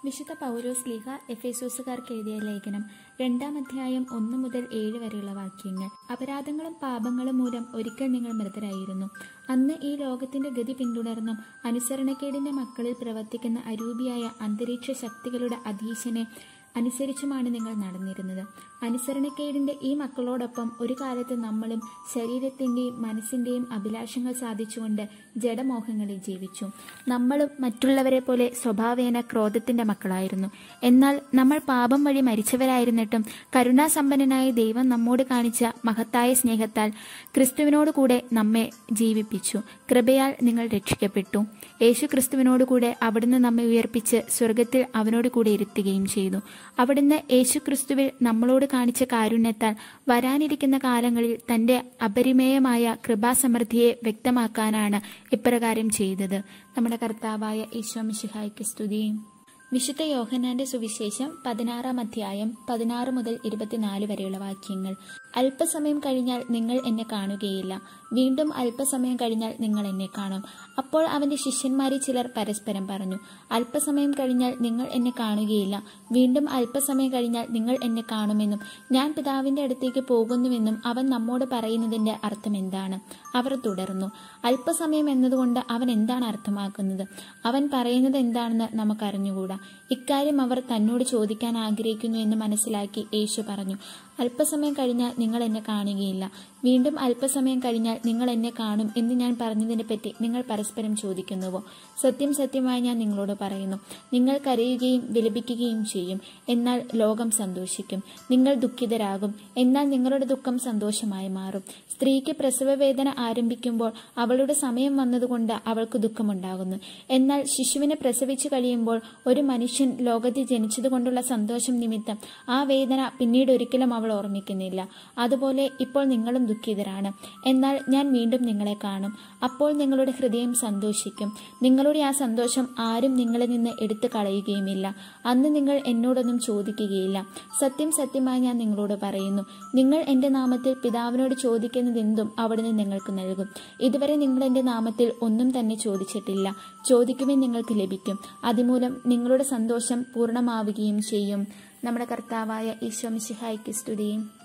വിശുദ്ധ പൗലോസ് ലീഗ എഫേസോസുകാർക്ക് എഴുതിയ ലേഖനം രണ്ടാം അധ്യായം ഒന്ന് മുതൽ ഏഴ് വരെയുള്ള വാക്യങ്ങൾ അപരാധങ്ങളും പാപങ്ങളും മൂലം ഒരിക്കൽ നിങ്ങൾ മൃതരായിരുന്നു അന്ന് ഈ ലോകത്തിന്റെ ഗതി പിന്തുടർന്നും അനുസരണക്കേടിന്റെ മക്കളിൽ പ്രവർത്തിക്കുന്ന അരൂപിയായ അന്തരീക്ഷ ശക്തികളുടെ അധീശനെ അനുസരിച്ചുമാണ് നിങ്ങൾ നടന്നിരുന്നത് അനുസരണക്കേടിന്റെ ഈ മക്കളോടൊപ്പം ഒരു കാലത്ത് നമ്മളും ശരീരത്തിന്റെയും മനസ്സിന്റെയും അഭിലാഷങ്ങൾ സാധിച്ചുകൊണ്ട് ജഡമോഹങ്ങളിൽ ജീവിച്ചു നമ്മളും മറ്റുള്ളവരെ പോലെ സ്വഭാവേന ക്രോധത്തിന്റെ മക്കളായിരുന്നു എന്നാൽ നമ്മൾ പാപം വഴി മരിച്ചവരായിരുന്നിട്ടും കരുണാസമ്പന്നനായ ദൈവം നമ്മോട് കാണിച്ച മഹത്തായ സ്നേഹത്താൽ ക്രിസ്തുവിനോട് കൂടെ നമ്മെ ജീവിപ്പിച്ചു കൃപയാൽ നിങ്ങൾ രക്ഷിക്കപ്പെട്ടു യേശു ക്രിസ്തുവിനോട് കൂടെ അവിടുന്ന് നമ്മെ ഉയർപ്പിച്ച് സ്വർഗത്തിൽ അവനോട് കൂടെ ഇരുത്തുകയും ചെയ്തു അവിടുന്ന് യേശു ക്രിസ്തുവിൽ നമ്മളോട് കാണിച്ച കാരുണ്യത്താൽ വരാനിരിക്കുന്ന കാലങ്ങളിൽ തന്റെ അപരിമേയമായ കൃപാസമൃദ്ധിയെ വ്യക്തമാക്കാനാണ് ഇപ്രകാരം ചെയ്തത് നമ്മുടെ കർത്താവായ ഈശോ മിശിഹായ്ക്ക് സ്തുതിയും വിശുദ്ധ യോഹനാന്റെ സുവിശേഷം പതിനാറാം അധ്യായം പതിനാറ് മുതൽ ഇരുപത്തിനാല് വരെയുള്ള വാക്യങ്ങൾ അല്പസമയം കഴിഞ്ഞാൽ നിങ്ങൾ എന്നെ കാണുകയില്ല വീണ്ടും അല്പസമയം കഴിഞ്ഞാൽ നിങ്ങൾ എന്നെ കാണും അപ്പോൾ അവന്റെ ശിഷ്യന്മാരിൽ ചിലർ പരസ്പരം പറഞ്ഞു അല്പസമയം കഴിഞ്ഞാൽ നിങ്ങൾ എന്നെ കാണുകയില്ല വീണ്ടും അല്പസമയം കഴിഞ്ഞാൽ നിങ്ങൾ എന്നെ കാണുമെന്നും ഞാൻ പിതാവിന്റെ അടുത്തേക്ക് പോകുന്നുവെന്നും അവൻ നമ്മോട് പറയുന്നതിന്റെ അർത്ഥം എന്താണ് അവർ തുടർന്നു അല്പസമയം എന്നതുകൊണ്ട് അവൻ എന്താണ് അർത്ഥമാക്കുന്നത് അവൻ പറയുന്നത് എന്താണെന്ന് നമുക്കറിഞ്ഞുകൂടാ ഇക്കാര്യം അവർ തന്നോട് ചോദിക്കാൻ ആഗ്രഹിക്കുന്നു എന്ന് മനസ്സിലാക്കി യേശു പറഞ്ഞു അല്പസമയം കഴിഞ്ഞാൽ നിങ്ങൾ എന്നെ കാണുകയില്ല വീണ്ടും അല്പസമയം കഴിഞ്ഞാൽ നിങ്ങൾ എന്നെ കാണും എന്ന് ഞാൻ പറഞ്ഞതിനെ പറ്റി നിങ്ങൾ പരസ്പരം ചോദിക്കുന്നുവോ സത്യം സത്യമായി ഞാൻ നിങ്ങളോട് പറയുന്നു നിങ്ങൾ കരയുകയും വിലപിക്കുകയും ചെയ്യും എന്നാൽ ലോകം സന്തോഷിക്കും നിങ്ങൾ ദുഃഖിതരാകും എന്നാൽ നിങ്ങളുടെ ദുഃഖം സന്തോഷമായി മാറും സ്ത്രീക്ക് പ്രസവവേദന ആരംഭിക്കുമ്പോൾ അവളുടെ സമയം വന്നതുകൊണ്ട് അവൾക്ക് ദുഃഖമുണ്ടാകുന്നു എന്നാൽ ശിശുവിനെ പ്രസവിച്ചു കഴിയുമ്പോൾ ഒരു മനുഷ്യൻ ലോകത്തിൽ ജനിച്ചതുകൊണ്ടുള്ള സന്തോഷം നിമിത്തം ആ വേദന പിന്നീട് ഒരിക്കലും അവൾ ഓർമ്മിക്കുന്നില്ല അതുപോലെ ഇപ്പോൾ നിങ്ങളും ദുഃഖിതരാണ് എന്നാൽ ഞാൻ വീണ്ടും നിങ്ങളെ കാണും അപ്പോൾ നിങ്ങളുടെ ഹൃദയം സന്തോഷിക്കും നിങ്ങളുടെ ആ സന്തോഷം ആരും നിങ്ങളിൽ നിന്ന് എടുത്തു കളയുകയുമില്ല അന്ന് നിങ്ങൾ എന്നോടൊന്നും ചോദിക്കുകയില്ല സത്യം സത്യമായി ഞാൻ നിങ്ങളോട് പറയുന്നു നിങ്ങൾ എന്റെ നാമത്തിൽ പിതാവിനോട് ചോദിക്കുന്നതെന്തും അവിടുന്ന് നിങ്ങൾക്ക് നൽകും ഇതുവരെ നിങ്ങൾ എന്റെ നാമത്തിൽ ഒന്നും തന്നെ ചോദിച്ചിട്ടില്ല ചോദിക്കുമെന്ന് നിങ്ങൾക്ക് ലഭിക്കും അതുമൂലം നിങ്ങളുടെ സന്തോഷം പൂർണ്ണമാവുകയും ചെയ്യും നമ്മുടെ കർത്താവായ ഈശോ മിശിഹായ്ക്ക് സ്തുതിയും